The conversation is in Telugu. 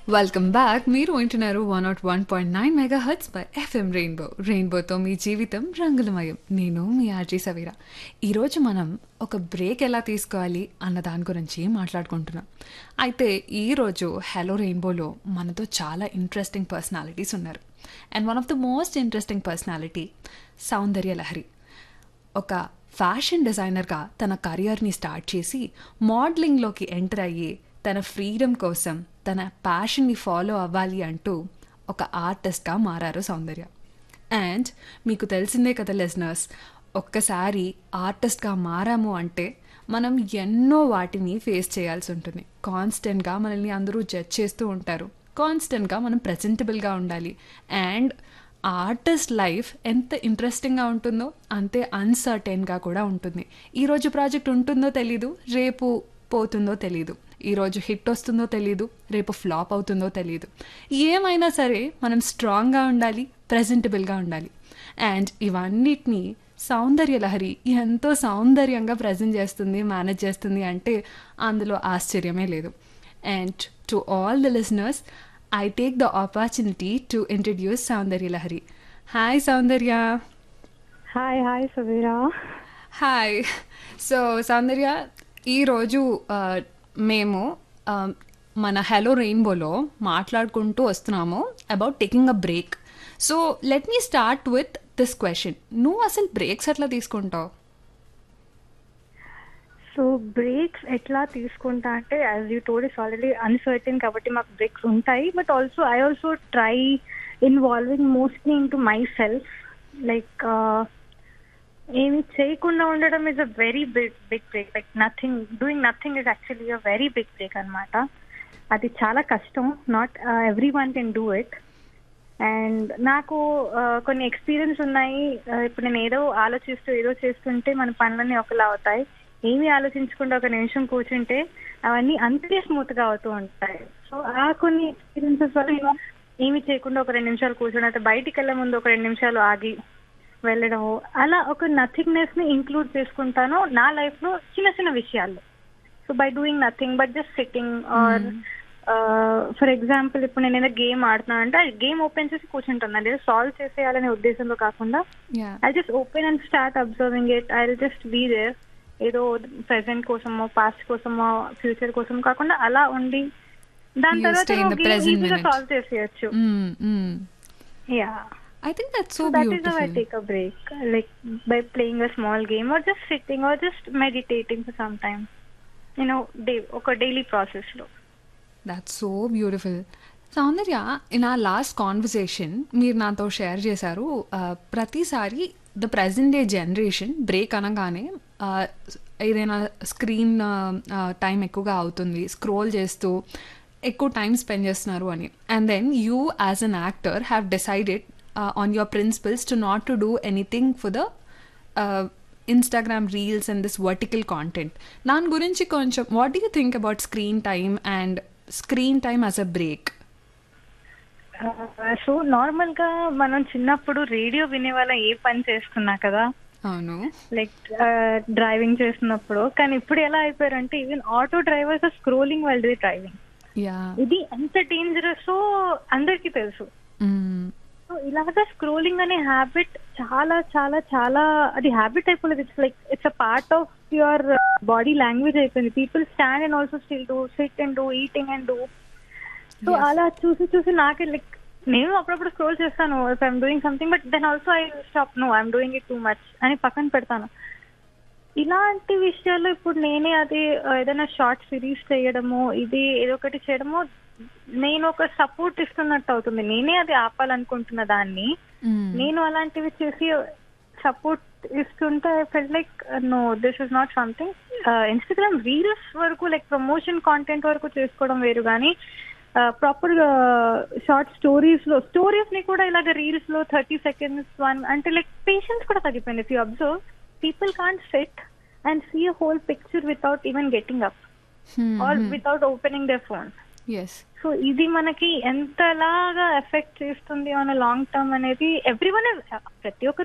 వెల్కమ్ బ్యాక్ మీరు వింటున్నారు one nought one point nine megahertz by FM rainbow రెయిన్బోతో మీ జీవితం రంగులమయం నేను మీ ఆర్జీ సవీరా ఈరోజు మనం ఒక బ్రేక్ ఎలా తీసుకోవాలి అన్న దాని గురించి మాట్లాడుకుంటున్నాం అయితే ఈరోజు హలో రెయిన్బోలో మనతో చాలా ఇంట్రెస్టింగ్ పర్సనాలిటీస్ ఉన్నారు and one of the most interesting personality Soundarya Lahari ఒక ఫ్యాషన్ డిజైనర్గా తన కెరియర్ని స్టార్ట్ చేసి మోడలింగ్లోకి ఎంటర్ అయ్యి తన ఫ్రీడమ్ కోసం తన ప్యాషన్ని ఫాలో అవ్వాలి అంటూ ఒక ఆర్టిస్ట్గా మారారు సౌందర్య అండ్ మీకు తెలిసిందే కదా లిజనర్స్ ఒక్కసారి ఆర్టిస్ట్గా మారాము అంటే మనం ఎన్నో వాటిని ఫేస్ చేయాల్సి ఉంటుంది కాన్స్టెంట్గా మనల్ని అందరూ జడ్జ్ చేస్తూ ఉంటారు కాన్స్టెంట్గా మనం ప్రజెంటబుల్గా ఉండాలి అండ్ ఆర్టిస్ట్ లైఫ్ ఎంత ఇంట్రెస్టింగ్గా ఉంటుందో అంతే అన్సర్టైన్గా కూడా ఉంటుంది ఈరోజు ప్రాజెక్ట్ ఉంటుందో తెలీదు రేపు పోతుందో తెలీదు ఈరోజు హిట్ వస్తుందో తెలీదు రేపు ఫ్లాప్ అవుతుందో తెలీదు ఏమైనా సరే మనం స్ట్రాంగ్గా ఉండాలి ప్రజెంటబుల్గా ఉండాలి అండ్ ఇవన్నిటినీ సౌందర్య లహరి ఎంతో సౌందర్యంగా ప్రజెంట్ చేస్తుంది మేనేజ్ చేస్తుంది అంటే అందులో ఆశ్చర్యమే లేదు and to all the listeners I take the opportunity to introduce Soundarya Lahari hi Soundarya hi hi Suveera hi so Soundarya ఈరోజు ఆ, మేము ఆ, మన హలో రెయిన్బోలో మాట్లాడుకుంటూ వస్తున్నాము about taking a break so let me start with this question నువ్వు అసలు బ్రేక్స్ ఎట్లా తీసుకుంటావు సో బ్రేక్స్ ఎట్లా తీసుకుంటా అంటే యాజ్ యూ టోడ్ ఇస్ ఆల్రెడీ అన్సర్టన్ కాబట్టి మాకు బ్రేక్స్ ఉంటాయి but also I also try involving mostly into myself like ఏమి చేయకుండా ఉండడం is a very big big break like nothing doing nothing is actually a very big break అనమాట అది చాలా కష్టం not everyone can do it and నాకు ఆ, కొన్ని ఎక్స్పీరియన్స్ ఉన్నాయి ఆ, ఇప్పుడు నేను ఏదో ఆలోచిస్తూ ఏదో చేస్తుంటే మన పనులన్నీ ఒకలా అవుతాయి ఏమీ ఆలోచించకుండా ఒక నిమిషం కూర్చుంటే అవన్నీ అంతే స్మూత్ గా అవుతూ ఉంటాయి సో ఆ కొన్ని ఎక్స్పీరియన్సెస్ వల్ల నేను ఏమీ చేయకుండా ఒక రెండు నిమిషాలు కూర్చొని అయితే బయటికి వెళ్ళే ముందు ఒక రెండు నిమిషాలు ఆగి వెళ్ళడము అలా ఒక నథింగ్నెస్ ని ఇంక్లూడ్ చేసుకుంటాను నా లైఫ్ లో చిన్న చిన్న విషయాల్లో so by doing nothing but just sitting or for example ఇప్పుడు నేను ఏదైనా గేమ్ ఆడుతున్నా అంటే గేమ్ ఓపెన్ చేసి కూర్చుంటాను అదే సాల్వ్ చేసేయాలనే ఉద్దేశంలో కాకుండా yeah I just open and start observing it I just be there ఏదో ప్రెసెంట్ కోసమో పాస్ట్ కోసమో ఫ్యూచర్ కోసం కాకుండా అలా ఉండి దాని You stay in the present తర్వాత minute. సాల్వ్ చేసేయచ్చు yeah I think that so that is how I beautiful take a break, like by playing a small game or just sitting or just meditating for some time. You know, day, ఒక డైలీ ప్రాసెస్ లో that's so beautiful Soundarya in ah last conversation మీరు నాతో షేర్ చేశారు ఆ, ప్రతిసారి the present day generation break అనగానే ఆ, ఏదైనా స్క్రీన్ టైం ఎక్కువగా అవుతుంది స్క్రోల్ చేస్తూ ఎక్కువ టైం స్పెండ్ చేస్తున్నారు అని and then you as an actor have decided on your principles to not to do anything for the Instagram reels and this vertical content దాని గురించి కొంచెం what do you think about screen time and screen time as a break so normal గా మనం చిన్నప్పుడు రేడియో వినే వాళ్ళ ఏ పని చేస్తున్నా కదా అవును లైక్ డ్రైవింగ్ చేస్తున్నప్పుడు కానీ ఇప్పుడు ఎలా అయిపోయారంటే ఈవెన్ ఆటో డ్రైవర్స్ స్క్రోలింగ్ వాళ్ళు డ్రైవింగ్ యా ఇది ఎంత డేంజరస్ అందరికీ తెలుసు సో ఇలాగా స్క్రోలింగ్ అనే హ్యాబిట్ చాలా చాలా చాలా అది హ్యాబిట్ అయిపోలేదు it's like it's a part of your body language అయిపోయింది people stand and also still do sit and do eating and do so Yes. అలా చూసి చూసి నాకే లైక్ నేను అప్పుడప్పుడు స్క్రోల్ చేస్తాను if I'm doing something but then also I stop no I'm doing it too much అని పక్కన పెడతాను ఇలాంటి విషయాల్లో ఇప్పుడు నేనే అది ఆ, ఏదైనా షార్ట్ సిరీస్ చేయడము ఇది ఏదో ఒకటి చేయడము నేను ఒక సపోర్ట్ ఇస్తున్నట్టు అవుతుంది నేనే అది ఆపాలనుకుంటున్న దాన్ని నేను అలాంటివి చేసి సపోర్ట్ ఇస్తుంటే I fell like no this is not something Instagram reels వరకు లైక్ ప్రమోషన్ కాంటెంట్ వరకు చేసుకోవడం వేరు కానీ ప్రాపర్ షార్ట్ స్టోరీస్ లో స్టోరీస్ ని కూడా ఇలాగ రీల్స్ లో థర్టీ సెకండ్స్ వన్ అంటే లైక్ పేషెన్స్ కూడా తగ్గిపోయింది if you observe people can't set and see a whole picture without even getting up or without opening the phone yes so ఇది మనకి ఎంతలాగా ఎఫెక్ట్ చేస్తుంది ఆన్ లాంగ్ టర్మ్ అనేది ఎవ్రీ వన్ ప్రతి ఒక్క